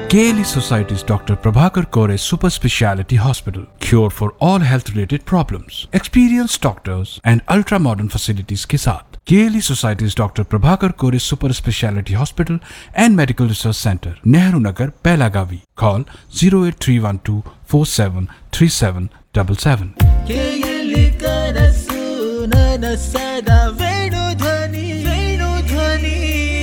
KLE Society's Dr. Prabhakar Kore Super Speciality Hospital. Cure for all health related problems. Experienced doctors and ultra modern facilities के साथ KLE Society's Dr. Prabhakar Kore Super Speciality Hospital and Medical Research Center, Nehru Nagar, Pelagavi. Call 08312 473777. ಕೇಯಲಿ ಕನಸು ನನಸದ ವೇಣು ಧ್ವನಿ ವೇಣು ಧ್ವನಿ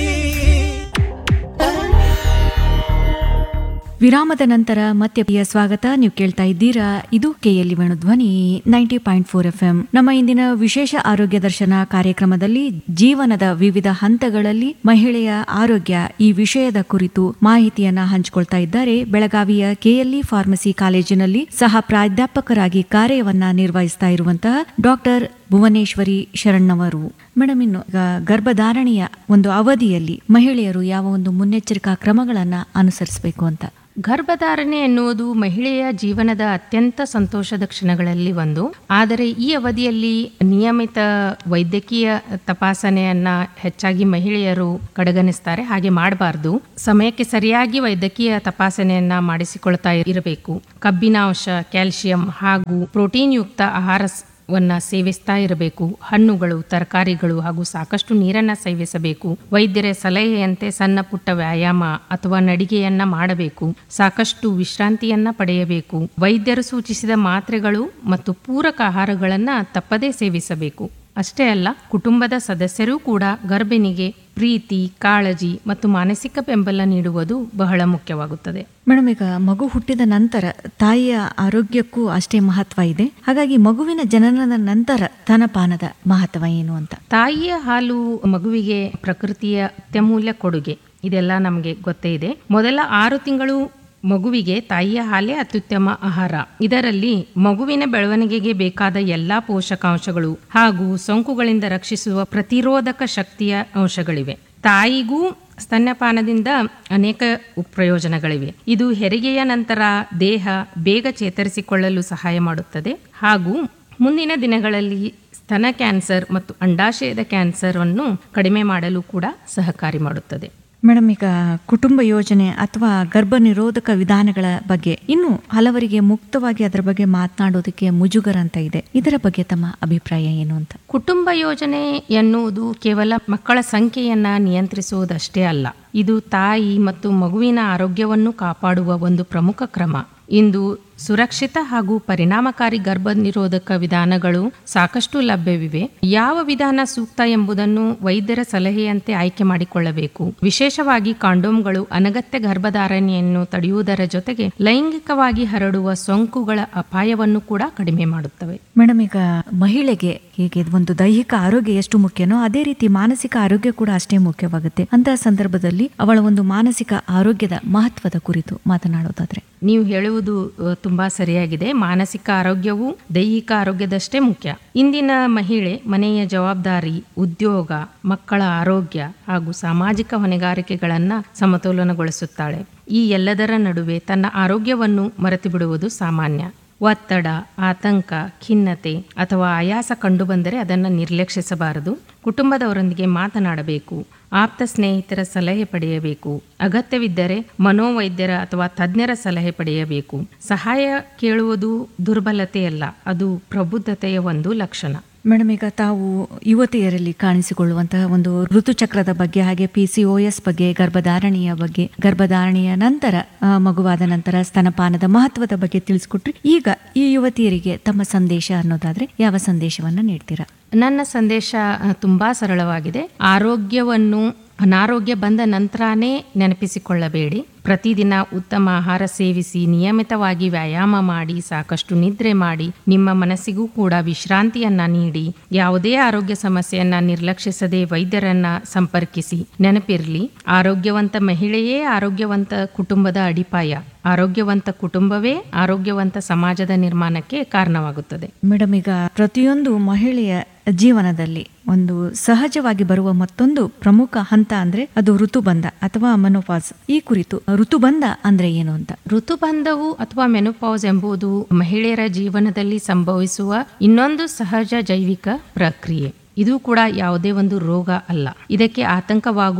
ವಿರಾಮದ ನಂತರ ಮತ್ತೆ ಪ್ರಿಯ ಸ್ವಾಗತ ನೀವು ಕೇಳ್ತಾ ಇದ್ದೀರಾ ಇದು KLE Venudhwani ninety point four F M ನಮ್ಮ ಇಂದಿನ ವಿಶೇಷ ಆರೋಗ್ಯ ದರ್ಶನ ಕಾರ್ಯಕ್ರಮದಲ್ಲಿ ಜೀವನದ ವಿವಿಧ ಹಂತಗಳಲ್ಲಿ ಮಹಿಳೆಯ ಆರೋಗ್ಯ ಈ ವಿಷಯದ ಕುರಿತು ಮಾಹಿತಿಯನ್ನ ಹಂಚಿಕೊಳ್ತಾ ಇದ್ದಾರೆ ಬೆಳಗಾವಿಯ ಕೆಎಲ್ಇ ಫಾರ್ಮಸಿ ಕಾಲೇಜಿನಲ್ಲಿ ಸಹ ಪ್ರಾಧ್ಯಾಪಕರಾಗಿ ಕಾರ್ಯವನ್ನ ನಿರ್ವಹಿಸ್ತಾ ಇರುವಂತಹ ಡಾಕ್ಟರ್ ಭುವನೇಶ್ವರಿ ಶರಣ್ಣವರು ಮೇಡಮ್ ಇನ್ನು ಈಗ ಗರ್ಭಧಾರಣೆಯ ಒಂದು ಅವಧಿಯಲ್ಲಿ ಮಹಿಳೆಯರು ಯಾವ ಒಂದು ಮುನ್ನೆಚ್ಚರಿಕಾ ಕ್ರಮಗಳನ್ನ ಅನುಸರಿಸಬೇಕು ಅಂತ ಗರ್ಭಧಾರಣೆ ಎನ್ನುವುದು ಮಹಿಳೆಯ ಜೀವನದ ಅತ್ಯಂತ ಸಂತೋಷದ ಕ್ಷಣಗಳಲ್ಲಿ ಒಂದು ಆದರೆ ಈ ಅವಧಿಯಲ್ಲಿ ನಿಯಮಿತ ವೈದ್ಯಕೀಯ ತಪಾಸಣೆಯನ್ನ ಹೆಚ್ಚಾಗಿ ಮಹಿಳೆಯರು ಕಡೆಗಣಿಸ್ತಾರೆ ಹಾಗೆ ಮಾಡಬಾರ್ದು ಸಮಯಕ್ಕೆ ಸರಿಯಾಗಿ ವೈದ್ಯಕೀಯ ತಪಾಸಣೆಯನ್ನ ಮಾಡಿಸಿಕೊಳ್ತಾ ಇರಬೇಕು ಕಬ್ಬಿನಾಂಶ ಕ್ಯಾಲ್ಸಿಯಂ ಹಾಗೂ ಪ್ರೋಟೀನ್ ಯುಕ್ತ ಆಹಾರ ಸ್- ವನ್ನ ಸೇವಿಸ್ತಾ ಇರಬೇಕು ಹಣ್ಣುಗಳು ತರಕಾರಿಗಳು ಹಾಗೂ ಸಾಕಷ್ಟು ನೀರನ್ನ ಸೇವಿಸಬೇಕು ವೈದ್ಯರ ಸಲಹೆಯಂತೆ ಸಣ್ಣ ಪುಟ್ಟ ವ್ಯಾಯಾಮ ಅಥವಾ ನಡಿಗೆಯನ್ನ ಮಾಡಬೇಕು ಸಾಕಷ್ಟು ವಿಶ್ರಾಂತಿಯನ್ನ ಪಡೆಯಬೇಕು ವೈದ್ಯರು ಸೂಚಿಸಿದ ಮಾತ್ರೆಗಳು ಮತ್ತು ಪೂರಕ ಆಹಾರಗಳನ್ನ ತಪ್ಪದೇ ಸೇವಿಸಬೇಕು ಅಷ್ಟೇ ಅಲ್ಲ ಕುಟುಂಬದ ಸದಸ್ಯರೂ ಕೂಡ ಗರ್ಭಿಣಿಗೆ ಪ್ರೀತಿ ಕಾಳಜಿ ಮತ್ತು ಮಾನಸಿಕ ಬೆಂಬಲ ನೀಡುವುದು ಬಹಳ ಮುಖ್ಯವಾಗುತ್ತದೆ ಮೇಡಮ್ ಈಗ ಮಗು ಹುಟ್ಟಿದ ನಂತರ ತಾಯಿಯ ಆರೋಗ್ಯಕ್ಕೂ ಅಷ್ಟೇ ಮಹತ್ವ ಇದೆ ಹಾಗಾಗಿ ಮಗುವಿನ ಜನನದ ನಂತರ ಸ್ತನಪಾನದ ಮಹತ್ವ ಏನು ಅಂತ ತಾಯಿಯ ಹಾಲು ಮಗುವಿಗೆ ಪ್ರಕೃತಿಯ ಅತ್ಯಮೂಲ್ಯ ಕೊಡುಗೆ ಇದೆಲ್ಲ ನಮಗೆ ಗೊತ್ತೇ ಇದೆ ಮೊದಲ ಆರು ತಿಂಗಳು ಮಗುವಿಗೆ ತಾಯಿಯ ಹಾಲೇ ಅತ್ಯುತ್ತಮ ಆಹಾರ ಇದರಲ್ಲಿ ಮಗುವಿನ ಬೆಳವಣಿಗೆಗೆ ಬೇಕಾದ ಎಲ್ಲಾ ಪೋಷಕಾಂಶಗಳು ಹಾಗೂ ಸೋಂಕುಗಳಿಂದ ರಕ್ಷಿಸುವ ಪ್ರತಿರೋಧಕ ಶಕ್ತಿಯ ಅಂಶಗಳಿವೆ ತಾಯಿಗೂ ಸ್ತನ್ಯಪಾನದಿಂದ ಅನೇಕ ಪ್ರಯೋಜನಗಳಿವೆ ಇದು ಹೆರಿಗೆಯ ನಂತರ ದೇಹ ಬೇಗ ಚೇತರಿಸಿಕೊಳ್ಳಲು ಸಹಾಯ ಮಾಡುತ್ತದೆ ಹಾಗೂ ಮುಂದಿನ ದಿನಗಳಲ್ಲಿ ಸ್ತನ ಕ್ಯಾನ್ಸರ್ ಮತ್ತು ಅಂಡಾಶಯದ ಕ್ಯಾನ್ಸರ್ ಅನ್ನು ಕಡಿಮೆ ಮಾಡಲು ಕೂಡ ಸಹಕಾರಿ ಮಾಡುತ್ತದೆ ಮೇಡಮ್ ಈಗ ಕುಟುಂಬ ಯೋಜನೆ ಅಥವಾ ಗರ್ಭ ನಿರೋಧಕ ವಿಧಾನಗಳ ಬಗ್ಗೆ ಇನ್ನು ಹಲವರಿಗೆ ಮುಕ್ತವಾಗಿ ಅದರ ಬಗ್ಗೆ ಮಾತನಾಡೋದಕ್ಕೆ ಮುಜುಗರ ಅಂತ ಇದೆ ಇದರ ಬಗ್ಗೆ ತಮ್ಮ ಅಭಿಪ್ರಾಯ ಏನು ಅಂತ ಕುಟುಂಬ ಯೋಜನೆ ಎನ್ನುವುದು ಕೇವಲ ಮಕ್ಕಳ ಸಂಖ್ಯೆಯನ್ನ ನಿಯಂತ್ರಿಸುವುದಷ್ಟೇ ಅಲ್ಲ ಇದು ತಾಯಿ ಮತ್ತು ಮಗುವಿನ ಆರೋಗ್ಯವನ್ನು ಕಾಪಾಡುವ ಒಂದು ಪ್ರಮುಖ ಕ್ರಮ ಇಂದು ಸುರಕ್ಷಿತ ಹಾಗೂ ಪರಿಣಾಮಕಾರಿ ಗರ್ಭ ನಿರೋಧಕ ವಿಧಾನಗಳು ಸಾಕಷ್ಟು ಲಭ್ಯವಿವೆ ಯಾವ ವಿಧಾನ ಸೂಕ್ತ ಎಂಬುದನ್ನು ವೈದ್ಯರ ಸಲಹೆಯಂತೆ ಆಯ್ಕೆ ಮಾಡಿಕೊಳ್ಳಬೇಕು ವಿಶೇಷವಾಗಿ ಕಾಂಡೋಮ್ಗಳು ಅನಗತ್ಯ ಗರ್ಭಧಾರಣೆಯನ್ನು ತಡೆಯುವುದರ ಜೊತೆಗೆ ಲೈಂಗಿಕವಾಗಿ ಹರಡುವ ಸೋಂಕುಗಳ ಅಪಾಯವನ್ನು ಕೂಡ ಕಡಿಮೆ ಮಾಡುತ್ತವೆ ಮೇಡಮ್ ಈಗ ಮಹಿಳೆಗೆ ಹೀಗೆ ಒಂದು ದೈಹಿಕ ಆರೋಗ್ಯ ಎಷ್ಟು ಮುಖ್ಯನೋ ಅದೇ ರೀತಿ ಮಾನಸಿಕ ಆರೋಗ್ಯ ಕೂಡ ಅಷ್ಟೇ ಮುಖ್ಯವಾಗುತ್ತೆ ಅಂತಹ ಸಂದರ್ಭದಲ್ಲಿ ಅವಳ ಒಂದು ಮಾನಸಿಕ ಆರೋಗ್ಯದ ಮಹತ್ವದ ಕುರಿತು ಮಾತನಾಡೋದಾದ್ರೆ ನೀವು ಹೇಳುವುದು ಅ, ತುಂಬಾ ಸರಿಯಾಗಿದೆ ಮಾನಸಿಕ ಆರೋಗ್ಯವು ದೈಹಿಕ ಆರೋಗ್ಯದಷ್ಟೇ ಮುಖ್ಯ ಇಂದಿನ ಮಹಿಳೆ ಮನೆಯ ಜವಾಬ್ದಾರಿ ಉದ್ಯೋಗ ಮಕ್ಕಳ ಆರೋಗ್ಯ ಹಾಗೂ ಸಾಮಾಜಿಕ ಹೊಣೆಗಾರಿಕೆಗಳನ್ನ ಸಮತೋಲನಗೊಳಿಸುತ್ತಾಳೆ ಈ ಎಲ್ಲದರ ನಡುವೆ ತನ್ನ ಆರೋಗ್ಯವನ್ನು ಮರೆತು ಬಿಡುವುದು ಸಾಮಾನ್ಯ ಒತ್ತಡ ಆತಂಕ ಖಿನ್ನತೆ ಅಥವಾ ಆಯಾಸ ಕಂಡುಬಂದರೆ ಅದನ್ನು ನಿರ್ಲಕ್ಷಿಸಬಾರದು ಕುಟುಂಬದವರೊಂದಿಗೆ ಮಾತನಾಡಬೇಕು ಆಪ್ತ ಸ್ನೇಹಿತರ ಸಲಹೆ ಪಡೆಯಬೇಕು ಅಗತ್ಯವಿದ್ದರೆ ಮನೋವೈದ್ಯರ ಅಥವಾ ತಜ್ಞರ ಸಲಹೆ ಪಡೆಯಬೇಕು ಸಹಾಯ ಕೇಳುವುದು ದುರ್ಬಲತೆಯಲ್ಲ ಅದು ಪ್ರಬುದ್ಧತೆಯ ಒಂದು ಲಕ್ಷಣ ಮೇಡಮ್ ಈಗ ತಾವು ಯುವತಿಯರಲ್ಲಿ ಕಾಣಿಸಿಕೊಳ್ಳುವಂತಹ ಒಂದು ಋತುಚಕ್ರದ ಬಗ್ಗೆ ಹಾಗೆ ಪಿ ಸಿ ಒ ಎಸ್ ಬಗ್ಗೆ ಗರ್ಭಧಾರಣೆಯ ಬಗ್ಗೆ ಗರ್ಭಧಾರಣೆಯ ನಂತರ ಆ, ಮಗುವಾದ ನಂತರ ಸ್ತನಪಾನದ ಮಹತ್ವದ ಬಗ್ಗೆ ತಿಳಿಸ್ಕೊಟ್ರಿ ಈಗ ಈ ಯುವತಿಯರಿಗೆ ತಮ್ಮ ಸಂದೇಶ ಅನ್ನೋದಾದ್ರೆ ಯಾವ ಸಂದೇಶವನ್ನ ನೀಡ್ತೀರಾ ನನ್ನ ಸಂದೇಶ ಅ, ತುಂಬಾ ಸರಳವಾಗಿದೆ ಆರೋಗ್ಯವನ್ನು ಅನಾರೋಗ್ಯ ಬಂದ ನಂತರನೇ ನೆನಪಿಸಿಕೊಳ್ಳಬೇಡಿ ಪ್ರತಿದಿನ ಉತ್ತಮ ಆಹಾರ ಸೇವಿಸಿ ನಿಯಮಿತವಾಗಿ ವ್ಯಾಯಾಮ ಮಾಡಿ ಸಾಕಷ್ಟು ನಿದ್ರೆ ಮಾಡಿ ನಿಮ್ಮ ಮನಸ್ಸಿಗೂ ಕೂಡ ವಿಶ್ರಾಂತಿಯನ್ನ ನೀಡಿ ಯಾವುದೇ ಆರೋಗ್ಯ ಸಮಸ್ಯೆಯನ್ನ ನಿರ್ಲಕ್ಷಿಸದೆ ವೈದ್ಯರನ್ನ ಸಂಪರ್ಕಿಸಿ ನೆನಪಿರಲಿ ಆರೋಗ್ಯವಂತ ಮಹಿಳೆಯೇ ಆರೋಗ್ಯವಂತ ಕುಟುಂಬದ ಅಡಿಪಾಯ ಆರೋಗ್ಯವಂತ ಕುಟುಂಬವೇ ಆರೋಗ್ಯವಂತ ಸಮಾಜದ ನಿರ್ಮಾಣಕ್ಕೆ ಕಾರಣವಾಗುತ್ತದೆ ಮೇಡಮ್ ಈಗ ಪ್ರತಿಯೊಂದು ಮಹಿಳೆಯ ಜೀವನದಲ್ಲಿ ಒಂದು ಸಹಜವಾಗಿ ಬರುವ ಮತ್ತೊಂದು ಪ್ರಮುಖ ಹಂತ ಅಂದ್ರೆ ಅದು ಋತುಬಂಧ ಅಥವಾ ಮನೋಪಾಸ್ ಈ ಕುರಿತು ಋತುಬಂಧ ಅಂದ್ರೆ ಏನು ಅಂತ ಋತುಬಂಧವು ಅಥವಾ ಮೆನುಪೌಸ್ ಎಂಬುದು ಮಹಿಳೆಯರ ಜೀವನದಲ್ಲಿ ಸಂಭವಿಸುವ ಇನ್ನೊಂದು ಸಹಜ ಜೈವಿಕ ಪ್ರಕ್ರಿಯೆ ಇದು ಕೂಡ ಯಾವುದೇ ಒಂದು ರೋಗ ಅಲ್ಲ ಇದಕ್ಕೆ ಆತಂಕವಾಗುವ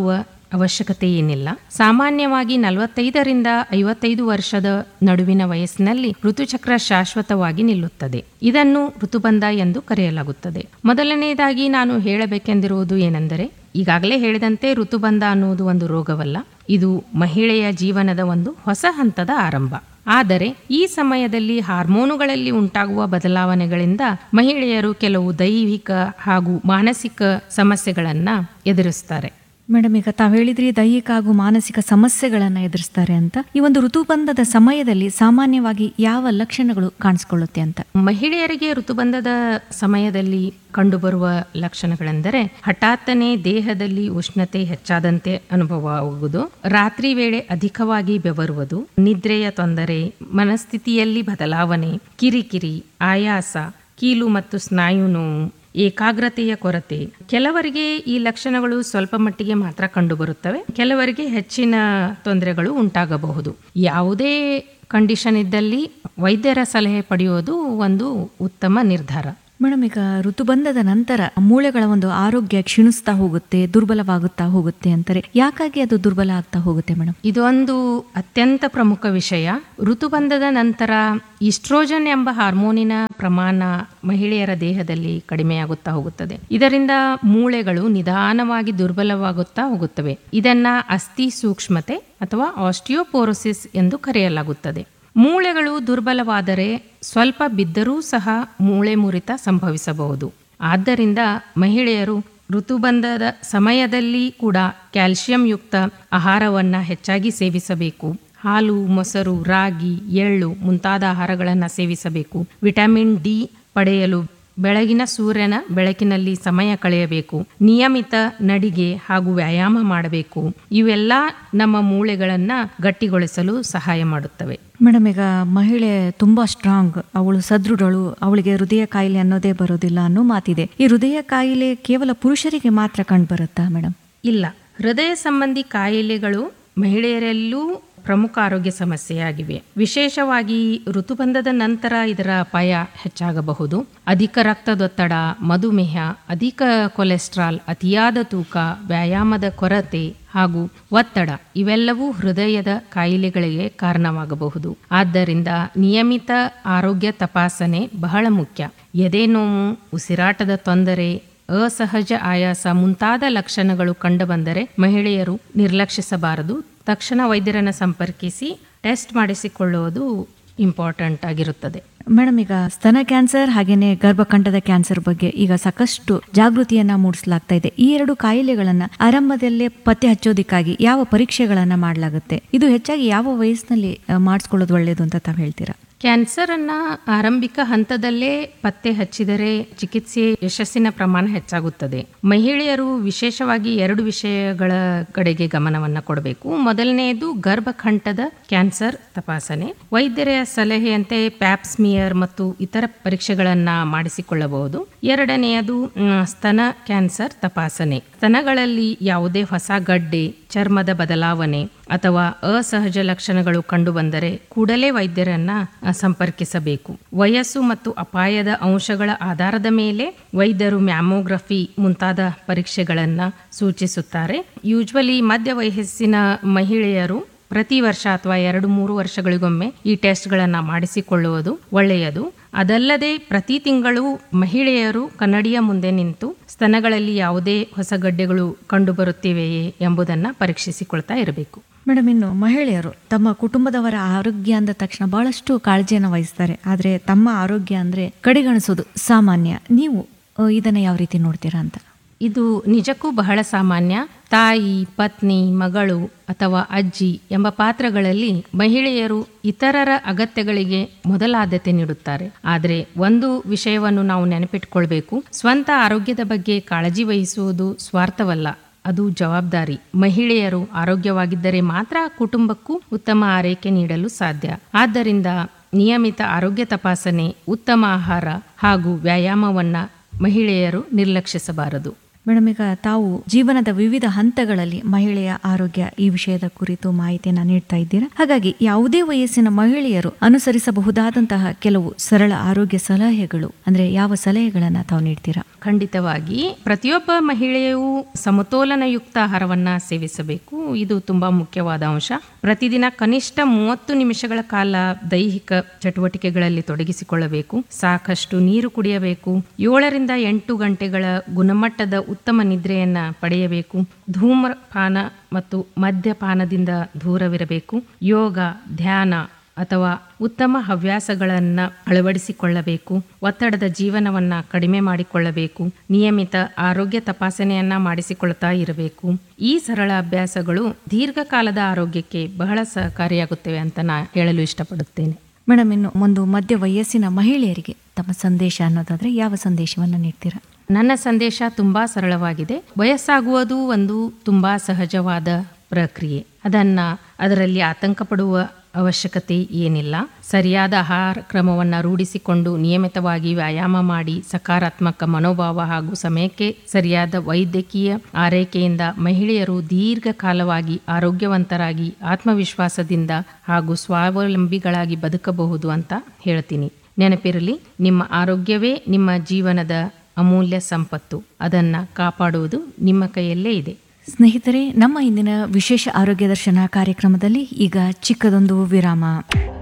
ಅವಶ್ಯಕತೆ ಏನಿಲ್ಲ ಸಾಮಾನ್ಯವಾಗಿ ನಲವತ್ತೈದರಿಂದ ಐವತ್ತೈದು ವರ್ಷದ ನಡುವಿನ ವಯಸ್ಸಿನಲ್ಲಿ ಋತುಚಕ್ರ ಶಾಶ್ವತವಾಗಿ ನಿಲ್ಲುತ್ತದೆ ಇದನ್ನು ಋತುಬಂಧ ಎಂದು ಕರೆಯಲಾಗುತ್ತದೆ ಮೊದಲನೆಯದಾಗಿ ನಾನು ಹೇಳಬೇಕೆಂದಿರುವುದು ಏನೆಂದರೆ ಈಗಾಗಲೇ ಹೇಳಿದಂತೆ ಋತುಬಂಧ ಅನ್ನುವುದು ಒಂದು ರೋಗವಲ್ಲ ಇದು ಮಹಿಳೆಯ ಜೀವನದ ಒಂದು ಹೊಸ ಹಂತದ ಆರಂಭ ಆದರೆ ಈ ಸಮಯದಲ್ಲಿ ಹಾರ್ಮೋನುಗಳಲ್ಲಿ ಉಂಟಾಗುವ ಬದಲಾವಣೆಗಳಿಂದ ಮಹಿಳೆಯರು ಕೆಲವು ದೈಹಿಕ ಹಾಗೂ ಮಾನಸಿಕ ಸಮಸ್ಯೆಗಳನ್ನು ಎದುರಿಸ್ತಾರೆ ಮೇಡಮ್ ಈಗ ತಾವು ಹೇಳಿದ್ರಿ ದೈಹಿಕ ಹಾಗೂ ಮಾನಸಿಕ ಸಮಸ್ಯೆಗಳನ್ನ ಎದುರಿಸ್ತಾರೆ ಅಂತ ಈ ಒಂದು ಋತುಬಂಧದ ಸಮಯದಲ್ಲಿ ಸಾಮಾನ್ಯವಾಗಿ ಯಾವ ಲಕ್ಷಣಗಳು ಕಾಣಿಸ್ಕೊಳ್ಳುತ್ತೆ ಅಂತ ಮಹಿಳೆಯರಿಗೆ ಋತುಬಂಧದ ಸಮಯದಲ್ಲಿ ಕಂಡುಬರುವ ಲಕ್ಷಣಗಳೆಂದರೆ ಹಠಾತ್ತನೆ ದೇಹದಲ್ಲಿ ಉಷ್ಣತೆ ಹೆಚ್ಚಾದಂತೆ ಅನುಭವ ಆಗುವುದು ರಾತ್ರಿ ವೇಳೆ ಅಧಿಕವಾಗಿ ಬೆವರುವುದು ನಿದ್ರೆಯ ತೊಂದರೆ ಮನಸ್ಥಿತಿಯಲ್ಲಿ ಬದಲಾವಣೆ ಕಿರಿಕಿರಿ ಆಯಾಸ ಕೀಲು ಮತ್ತು ಸ್ನಾಯು ನೋವು ಏಕಾಗ್ರತೆಯ ಕೊರತೆ ಕೆಲವರಿಗೆ ಈ ಲಕ್ಷಣಗಳು ಸ್ವಲ್ಪ ಮಟ್ಟಿಗೆ ಮಾತ್ರ ಕಂಡುಬರುತ್ತವೆ ಕೆಲವರಿಗೆ ಹೆಚ್ಚಿನ ತೊಂದರೆಗಳು ಉಂಟಾಗಬಹುದು ಯಾವುದೇ ಕಂಡೀಷನ್ ಇದ್ದಲ್ಲಿ ವೈದ್ಯರ ಸಲಹೆ ಪಡೆಯುವುದು ಒಂದು ಉತ್ತಮ ನಿರ್ಧಾರ ಮೇಡಮ್ ಈಗ ಋತುಬಂಧದ ನಂತರ ಮೂಳೆಗಳ ಒಂದು ಆರೋಗ್ಯ ಕ್ಷೀಣಿಸ್ತಾ ಹೋಗುತ್ತೆ ದುರ್ಬಲವಾಗುತ್ತಾ ಹೋಗುತ್ತೆ ಅಂತಾರೆ ಯಾಕಾಗಿ ಅದು ದುರ್ಬಲ ಆಗ್ತಾ ಹೋಗುತ್ತೆ ಮೇಡಮ್ ಇದೊಂದು ಅತ್ಯಂತ ಪ್ರಮುಖ ವಿಷಯ ಋತುಬಂಧದ ನಂತರ ಇಸ್ಟ್ರೋಜನ್ ಎಂಬ ಹಾರ್ಮೋನಿನ ಪ್ರಮಾಣ ಮಹಿಳೆಯರ ದೇಹದಲ್ಲಿ ಕಡಿಮೆಯಾಗುತ್ತಾ ಹೋಗುತ್ತದೆ ಇದರಿಂದ ಮೂಳೆಗಳು ನಿಧಾನವಾಗಿ ದುರ್ಬಲವಾಗುತ್ತಾ ಹೋಗುತ್ತವೆ ಇದನ್ನ ಅಸ್ಥಿ ಸೂಕ್ಷ್ಮತೆ ಅಥವಾ ಆಸ್ಟಿಯೋಪೋರೋಸಿಸ್ ಎಂದು ಕರೆಯಲಾಗುತ್ತದೆ ಮೂಳೆಗಳು ದುರ್ಬಲವಾದರೆ ಸ್ವಲ್ಪ ಬಿದ್ದರೂ ಸಹ ಮೂಳೆ ಮುರಿತ ಸಂಭವಿಸಬಹುದು ಆದ್ದರಿಂದ ಮಹಿಳೆಯರು ಋತುಬಂಧದ ಸಮಯದಲ್ಲಿ ಕೂಡ ಕ್ಯಾಲ್ಸಿಯಂ ಯುಕ್ತ ಆಹಾರವನ್ನು ಹೆಚ್ಚಾಗಿ ಸೇವಿಸಬೇಕು ಹಾಲು ಮೊಸರು ರಾಗಿ ಎಳ್ಳು ಮುಂತಾದ ಆಹಾರಗಳನ್ನು ಸೇವಿಸಬೇಕು ವಿಟಮಿನ್ ಡಿ ಪಡೆಯಲು ಬೆಳಗಿನ ಸೂರ್ಯನ ಬೆಳಕಿನಲ್ಲಿ ಸಮಯ ಕಳೆಯಬೇಕು ನಿಯಮಿತ ನಡಿಗೆ ಹಾಗೂ ವ್ಯಾಯಾಮ ಮಾಡಬೇಕು ಇವೆಲ್ಲ ನಮ್ಮ ಮೂಳೆಗಳನ್ನು ಗಟ್ಟಿಗೊಳಿಸಲು ಸಹಾಯ ಮಾಡುತ್ತವೆ ಮೇಡಮ್ ಈಗ ಮಹಿಳೆ ತುಂಬಾ ಸ್ಟ್ರಾಂಗ್ ಅವಳು ಸದೃಢಳು ಅವಳಿಗೆ ಹೃದಯ ಕಾಯಿಲೆ ಅನ್ನೋದೇ ಬರೋದಿಲ್ಲ ಅನ್ನೋ ಮಾತಿದೆ ಈ ಹೃದಯ ಕಾಯಿಲೆ ಕೇವಲ ಪುರುಷರಿಗೆ ಮಾತ್ರ ಕಂಡುಬರುತ್ತಾ ಮೇಡಮ್ ಇಲ್ಲ ಹೃದಯ ಸಂಬಂಧಿ ಕಾಯಿಲೆಗಳು ಮಹಿಳೆಯರಲ್ಲೂ ಪ್ರಮುಖ ಆರೋಗ್ಯ ಸಮಸ್ಯೆಯಾಗಿವೆ ವಿಶೇಷವಾಗಿ ಋತುಬಂಧದ ನಂತರ ಇದರ ಅಪಾಯ ಹೆಚ್ಚಾಗಬಹುದು ಅಧಿಕ ರಕ್ತದೊತ್ತಡ ಮಧುಮೇಹ ಅಧಿಕ ಕೊಲೆಸ್ಟ್ರಾಲ್ ಅತಿಯಾದ ತೂಕ ವ್ಯಾಯಾಮದ ಕೊರತೆ ಹಾಗೂ ಒತ್ತಡ ಇವೆಲ್ಲವೂ ಹೃದಯದ ಕಾಯಿಲೆಗಳಿಗೆ ಕಾರಣವಾಗಬಹುದು ಆದ್ದರಿಂದ ನಿಯಮಿತ ಆರೋಗ್ಯ ತಪಾಸಣೆ ಬಹಳ ಮುಖ್ಯ ಎದೆ ನೋವು ಉಸಿರಾಟದ ತೊಂದರೆ ಅಸಹಜ ಆಯಾಸ ಮುಂತಾದ ಲಕ್ಷಣಗಳು ಕಂಡುಬಂದರೆ ಮಹಿಳೆಯರು ನಿರ್ಲಕ್ಷಿಸಬಾರದು ತಕ್ಷಣ ವೈದ್ಯರನ್ನು ಸಂಪರ್ಕಿಸಿ ಟೆಸ್ಟ್ ಮಾಡಿಸಿಕೊಳ್ಳುವುದು ಇಂಪಾರ್ಟೆಂಟ್ ಆಗಿರುತ್ತದೆ ಮೇಡಮ್ ಈಗ ಸ್ತನ ಕ್ಯಾನ್ಸರ್ ಹಾಗೇನೆ ಗರ್ಭಕಂಠದ ಕ್ಯಾನ್ಸರ್ ಬಗ್ಗೆ ಈಗ ಸಾಕಷ್ಟು ಜಾಗೃತಿಯನ್ನ ಮೂಡಿಸಲಾಗ್ತಾ ಇದೆ ಈ ಎರಡು ಕಾಯಿಲೆಗಳನ್ನ ಆರಂಭದಲ್ಲೇ ಪತ್ತೆ ಹಚ್ಚೋದಿಕ್ಕಾಗಿ ಯಾವ ಪರೀಕ್ಷೆಗಳನ್ನ ಮಾಡಲಾಗುತ್ತೆ ಇದು ಹೆಚ್ಚಾಗಿ ಯಾವ ವಯಸ್ಸಿನಲ್ಲಿ ಮಾಡಿಸ್ಕೊಳ್ಳೋದು ಒಳ್ಳೆಯದು ಅಂತ ತಾವು ಹೇಳ್ತೀರಾ ಕ್ಯಾನ್ಸರ್ ಅನ್ನ ಆರಂಭಿಕ ಹಂತದಲ್ಲೇ ಪತ್ತೆ ಹಚ್ಚಿದರೆ ಚಿಕಿತ್ಸೆ ಯಶಸ್ಸಿನ ಪ್ರಮಾಣ ಹೆಚ್ಚಾಗುತ್ತದೆ ಮಹಿಳೆಯರು ವಿಶೇಷವಾಗಿ ಎರಡು ವಿಷಯಗಳ ಕಡೆಗೆ ಗಮನವನ್ನು ಕೊಡಬೇಕು ಮೊದಲನೆಯದು ಗರ್ಭಕಂಠದ ಕ್ಯಾನ್ಸರ್ ತಪಾಸಣೆ ವೈದ್ಯರ ಸಲಹೆಯಂತೆ ಪ್ಯಾಪ್ಸ್ಮಿಯರ್ ಮತ್ತು ಇತರ ಪರೀಕ್ಷೆಗಳನ್ನ ಮಾಡಿಸಿಕೊಳ್ಳಬಹುದು ಎರಡನೆಯದು ಮ್, ಸ್ತನ ಕ್ಯಾನ್ಸರ್ ತಪಾಸಣೆ ಸ್ತನಗಳಲ್ಲಿ ಯಾವುದೇ ಹೊಸ ಗಡ್ಡೆ ಚರ್ಮದ ಬದಲಾವಣೆ ಅಥವಾ ಅಸಹಜ ಲಕ್ಷಣಗಳು ಕಂಡುಬಂದರೆ ಕೂಡಲೇ ವೈದ್ಯರನ್ನ ಅ, ಸಂಪರ್ಕಿಸಬೇಕು ವಯಸ್ಸು ಮತ್ತು ಅಪಾಯದ ಅಂಶಗಳ ಆಧಾರದ ಮೇಲೆ ವೈದ್ಯರು ಮ್ಯಾಮೋಗ್ರಫಿ ಮುಂತಾದ ಪರೀಕ್ಷೆಗಳನ್ನು ಸೂಚಿಸುತ್ತಾರೆ ಯೂಶ್ವಲಿ ಮಧ್ಯ ವಯಸ್ಸಿನ ಮಹಿಳೆಯರು ಪ್ರತಿ ವರ್ಷ ಅಥವಾ ಎರಡು ಮೂರು ವರ್ಷಗಳಿಗೊಮ್ಮೆ ಈ ಟೆಸ್ಟ್ಗಳನ್ನು ಮಾಡಿಸಿಕೊಳ್ಳುವುದು ಒಳ್ಳೆಯದು ಅದಲ್ಲದೆ ಪ್ರತಿ ತಿಂಗಳು ಮಹಿಳೆಯರು ಕನ್ನಡಿಯ ಮುಂದೆ ನಿಂತು ಸ್ತನಗಳಲ್ಲಿ ಯಾವುದೇ ಹೊಸ ಗಡ್ಡೆಗಳು ಕಂಡುಬರುತ್ತಿವೆಯೇ ಎಂಬುದನ್ನು ಪರೀಕ್ಷಿಸಿಕೊಳ್ತಾ ಇರಬೇಕು ಮೇಡಮ್ ಇನ್ನು ಮಹಿಳೆಯರು ತಮ್ಮ ಕುಟುಂಬದವರ ಆರೋಗ್ಯ ಅಂದ ತಕ್ಷಣ ಬಹಳಷ್ಟು ಕಾಳಜಿಯನ್ನು ವಹಿಸ್ತಾರೆ ಆದರೆ ತಮ್ಮ ಆರೋಗ್ಯ ಅಂದ್ರೆ ಕಡೆಗಣಿಸೋದು ಸಾಮಾನ್ಯ ನೀವು ಆ, ಇದನ್ನ ಯಾವ ರೀತಿ ನೋಡ್ತೀರಾ ಅಂತ ಇದು ನಿಜಕ್ಕೂ ಬಹಳ ಸಾಮಾನ್ಯ ತಾಯಿ ಪತ್ನಿ ಮಗಳು ಅಥವಾ ಅಜ್ಜಿ ಎಂಬ ಪಾತ್ರಗಳಲ್ಲಿ ಮಹಿಳೆಯರು ಇತರರ ಅಗತ್ಯಗಳಿಗೆ ಮೊದಲ ಆದ್ಯತೆ ನೀಡುತ್ತಾರೆ ಆದರೆ ಒಂದು ವಿಷಯವನ್ನು ನಾವು ನೆನಪಿಟ್ಕೊಳ್ಬೇಕು ಸ್ವಂತ ಆರೋಗ್ಯದ ಬಗ್ಗೆ ಕಾಳಜಿ ವಹಿಸುವುದು ಸ್ವಾರ್ಥವಲ್ಲ ಅದು ಜವಾಬ್ದಾರಿ ಮಹಿಳೆಯರು ಆರೋಗ್ಯವಾಗಿದ್ದರೆ ಮಾತ್ರ ಕುಟುಂಬಕ್ಕೂ ಉತ್ತಮ ಆರೈಕೆ ನೀಡಲು ಸಾಧ್ಯ ಆದ್ದರಿಂದ ನಿಯಮಿತ ಆರೋಗ್ಯ ತಪಾಸಣೆ ಉತ್ತಮ ಆಹಾರ ಹಾಗೂ ವ್ಯಾಯಾಮವನ್ನ ಮಹಿಳೆಯರು ನಿರ್ಲಕ್ಷಿಸಬಾರದು ಮೇಡಮ್ ಈಗ ತಾವು ಜೀವನದ ವಿವಿಧ ಹಂತಗಳಲ್ಲಿ ಮಹಿಳೆಯ ಆರೋಗ್ಯ ಈ ವಿಷಯದ ಕುರಿತು ಮಾಹಿತಿಯನ್ನ ನೀಡ್ತಾ ಇದ್ದೀರಾ ಹಾಗಾಗಿ ಯಾವುದೇ ವಯಸ್ಸಿನ ಮಹಿಳೆಯರು ಅನುಸರಿಸಬಹುದಾದಂತಹ ಕೆಲವು ಸರಳ ಆರೋಗ್ಯ ಸಲಹೆಗಳು ಅಂದ್ರೆ ಯಾವ ಸಲಹೆಗಳನ್ನ ತಾವು ನೀಡ್ತೀರಾ ಖಂಡಿತವಾಗಿ ಪ್ರತಿಯೊಬ್ಬ ಮಹಿಳೆಯೂ ಸಮತೋಲನಯುಕ್ತ ಆಹಾರವನ್ನ ಸೇವಿಸಬೇಕು ಇದು ತುಂಬಾ ಮುಖ್ಯವಾದ ಅಂಶ ಪ್ರತಿದಿನ ಕನಿಷ್ಠ ಮೂವತ್ತು ನಿಮಿಷಗಳ ಕಾಲ ದೈಹಿಕ ಚಟುವಟಿಕೆಗಳಲ್ಲಿ ತೊಡಗಿಸಿಕೊಳ್ಳಬೇಕು ಸಾಕಷ್ಟು ನೀರು ಕುಡಿಯಬೇಕು ಏಳರಿಂದ ಎಂಟು ಗಂಟೆಗಳ ಗುಣಮಟ್ಟದ ಉತ್ತಮ ನಿದ್ರೆಯನ್ನ ಪಡೆಯಬೇಕು ಧೂಮಪಾನ ಮತ್ತು ಮದ್ಯಪಾನದಿಂದ ದೂರವಿರಬೇಕು ಯೋಗ ಧ್ಯಾನ ಅಥವಾ ಉತ್ತಮ ಹವ್ಯಾಸಗಳನ್ನು ಅಳವಡಿಸಿಕೊಳ್ಳಬೇಕು ಒತ್ತಡದ ಜೀವನವನ್ನ ಕಡಿಮೆ ಮಾಡಿಕೊಳ್ಳಬೇಕು ನಿಯಮಿತ ಆರೋಗ್ಯ ತಪಾಸಣೆಯನ್ನ ಮಾಡಿಸಿಕೊಳ್ತಾ ಇರಬೇಕು ಈ ಸರಳ ಅಭ್ಯಾಸಗಳು ದೀರ್ಘಕಾಲದ ಆರೋಗ್ಯಕ್ಕೆ ಬಹಳ ಸಹಕಾರಿಯಾಗುತ್ತವೆ ಅಂತ ನಾ ಹೇಳಲು ಇಷ್ಟಪಡುತ್ತೇನೆ ಮೇಡಮ್ ಇನ್ನು ಒಂದು ಮಧ್ಯ ವಯಸ್ಸಿನ ಮಹಿಳೆಯರಿಗೆ ತಮ್ಮ ಸಂದೇಶ ಅನ್ನೋದಾದ್ರೆ ಯಾವ ಸಂದೇಶವನ್ನ ನೀಡ್ತೀರಾ ನನ್ನ ಸಂದೇಶ ತುಂಬಾ ಸರಳವಾಗಿದೆ ವಯಸ್ಸಾಗುವುದು ಒಂದು ತುಂಬಾ ಸಹಜವಾದ ಪ್ರಕ್ರಿಯೆ ಅದನ್ನ ಅದರಲ್ಲಿ ಆತಂಕ ಪಡುವ ಅವಶ್ಯಕತೆ ಏನಿಲ್ಲ ಸರಿಯಾದ ಆಹಾರ ಕ್ರಮವನ್ನು ರೂಢಿಸಿಕೊಂಡು ನಿಯಮಿತವಾಗಿ ವ್ಯಾಯಾಮ ಮಾಡಿ ಸಕಾರಾತ್ಮಕ ಮನೋಭಾವ ಹಾಗೂ ಸಮಯಕ್ಕೆ ಸರಿಯಾದ ವೈದ್ಯಕೀಯ ಆರೈಕೆಯಿಂದ ಮಹಿಳೆಯರು ದೀರ್ಘಕಾಲವಾಗಿ ಆರೋಗ್ಯವಂತರಾಗಿ ಆತ್ಮವಿಶ್ವಾಸದಿಂದ ಹಾಗೂ ಸ್ವಾವಲಂಬಿಗಳಾಗಿ ಬದುಕಬಹುದು ಅಂತ ಹೇಳ್ತೀನಿ ನೆನಪಿರಲಿ ನಿಮ್ಮ ಆರೋಗ್ಯವೇ ನಿಮ್ಮ ಜೀವನದ ಅಮೂಲ್ಯ ಸಂಪತ್ತು ಅದನ್ನ ಕಾಪಾಡುವುದು ನಿಮ್ಮ ಕೈಯಲ್ಲೇ ಇದೆ ಸ್ನೇಹಿತರೆ ನಮ್ಮ ಇಂದಿನ ವಿಶೇಷ ಆರೋಗ್ಯ ದರ್ಶನ ಕಾರ್ಯಕ್ರಮದಲ್ಲಿ ಈಗ ಚಿಕ್ಕದೊಂದು ವಿರಾಮ